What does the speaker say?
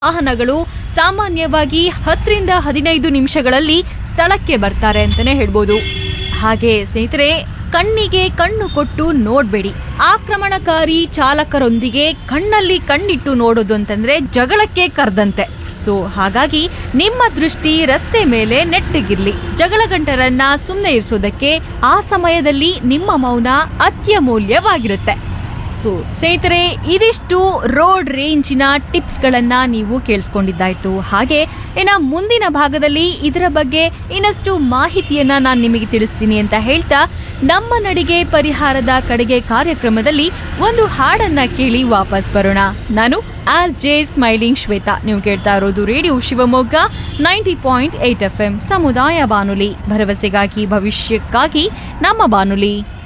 ವಾಹನಗಳು ಸಾಮಾನ್ಯವಾಗಿ ಹತ್ತರಿಂದ ಹದಿನೈದು ನಿಮಿಷಗಳಲ್ಲಿ ಸ್ಥಳಕ್ಕೆ ಬರ್ತಾರೆ ಅಂತಾನೆ ಹೇಳ್ಬೋದು ಹಾಗೆ ಸ್ನೇಹಿತರೆ ಕಣ್ಣಿಗೆ ಕಣ್ಣು ಕೊಟ್ಟು ನೋಡ್ಬೇಡಿ ಆಕ್ರಮಣಕಾರಿ ಚಾಲಕರೊಂದಿಗೆ ಕಣ್ಣಲ್ಲಿ ಕಣ್ಣಿಟ್ಟು ನೋಡೋದು ಅಂತಂದ್ರೆ ಜಗಳಕ್ಕೆ ಕರೆದಂತೆ ಸೊ ಹಾಗಾಗಿ ನಿಮ್ಮ ದೃಷ್ಟಿ ರಸ್ತೆ ಮೇಲೆ ನೆಟ್ಟಗಿರ್ಲಿ ಜಗಳ ಗಂಟರನ್ನ ಸುಮ್ಮನೆ ಇರಿಸೋದಕ್ಕೆ ಆ ಸಮಯದಲ್ಲಿ ನಿಮ್ಮ ಮೌನ ಅತ್ಯಮೂಲ್ಯವಾಗಿರುತ್ತೆ ಸೊ ಸ್ನೇಹಿತರೆ ಇದಿಷ್ಟು ರೋಡ್ ರೇಂಜಿನ ಟಿಪ್ಸ್ಗಳನ್ನ ನೀವು ಕೇಳಿಸ್ಕೊಂಡಿದ್ದಾಯ್ತು ಹಾಗೆ ಇನ್ನು ಮುಂದಿನ ಭಾಗದಲ್ಲಿ ಇದರ ಬಗ್ಗೆ ಇನ್ನಷ್ಟು ಮಾಹಿತಿಯನ್ನ ನಾನು ನಿಮಗೆ ತಿಳಿಸ್ತೀನಿ ಅಂತ ಹೇಳ್ತಾ ನಮ್ಮ ನಡಿಗೆ ಪರಿಹಾರದ ಕಡೆಗೆ ಕಾರ್ಯಕ್ರಮದಲ್ಲಿ ಒಂದು ಹಾಡನ್ನ ಕೇಳಿ ವಾಪಸ್ ಬರೋಣ ನಾನು ಆರ್ ಜೆ ಸ್ಮೈಲಿಂಗ್ ಶ್ವೇತಾ ನೀವು ಕೇಳ್ತಾ ಇರೋದು radio Shivamogga ninety point eight F M ಸಮುದಾಯ ಬಾನುಲಿ ಭರವಸೆಗಾಗಿ ಭವಿಷ್ಯಕ್ಕಾಗಿ ನಮ್ಮ ಬಾನುಲಿ